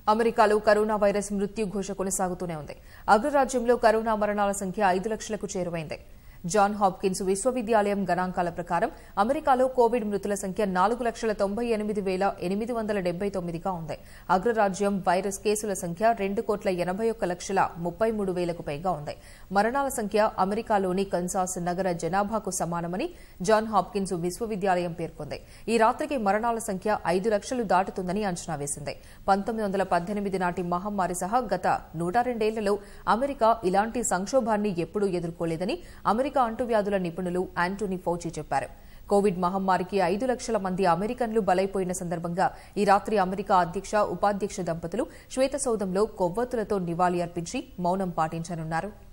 అమెరికాలో corona virus మృత్యు ఘోష కొనసాగుతూనే ఉంది అగ్రరాజ్యంలో కరోనా మరణాల సంఖ్య ఐదు లక్షలకు చేరువైంది జాన్ హాప్కిన్స్ విశ్వవిద్యాలయం గణాంకాల ప్రకారం అమెరికాలో కోవిడ్ మృతుల సంఖ్య నాలుగు లక్షల తొంభై ఎనిమిది వేల ఎనిమిది వందల డెబ్బై తొమ్మిదిగా ఉంది అగ్రరాజ్యం వైరస్ కేసుల సంఖ్య రెండు కోట్ల ఎనభై ఒక్క లక్షల ముప్పై మూడు వేలకు పైగా ఉంది మరణాల సంఖ్య అమెరికాలోని కన్సాస్ నగర జనాభాకు సమానమని జాన్ హాప్కిన్స్ విశ్వవిద్యాలయం పేర్కొంది ఈ రాత్రికి మరణాల సంఖ్య ఐదు లక్షలు దాటుతుందని అంచనా వేసింది పంతొమ్మిది వందల పద్దెనిమిది నాటి మహమ్మారి సహా గత నూట రెండేళ్లలో అమెరికా ఇలాంటి సంక్షోభాన్ని ఎప్పుడూ ఎదుర్కోలేదని అమెరికా అంటువ్యాధుల నిపుణులు యాంటోనీ ఫౌచి చెప్పారు కోవిడ్ మహమ్మారికి ఐదు లక్షల మంది అమెరికన్లు బలైపోయిన సందర్భంగా ఈ రాత్రి అమెరికా అధ్యక్ష ఉపాధ్యక్ష దంపతులు శ్వేతసౌధంలో కొవ్వొత్తులతో నివాళి అర్పించి మౌనం పాటించనున్నారు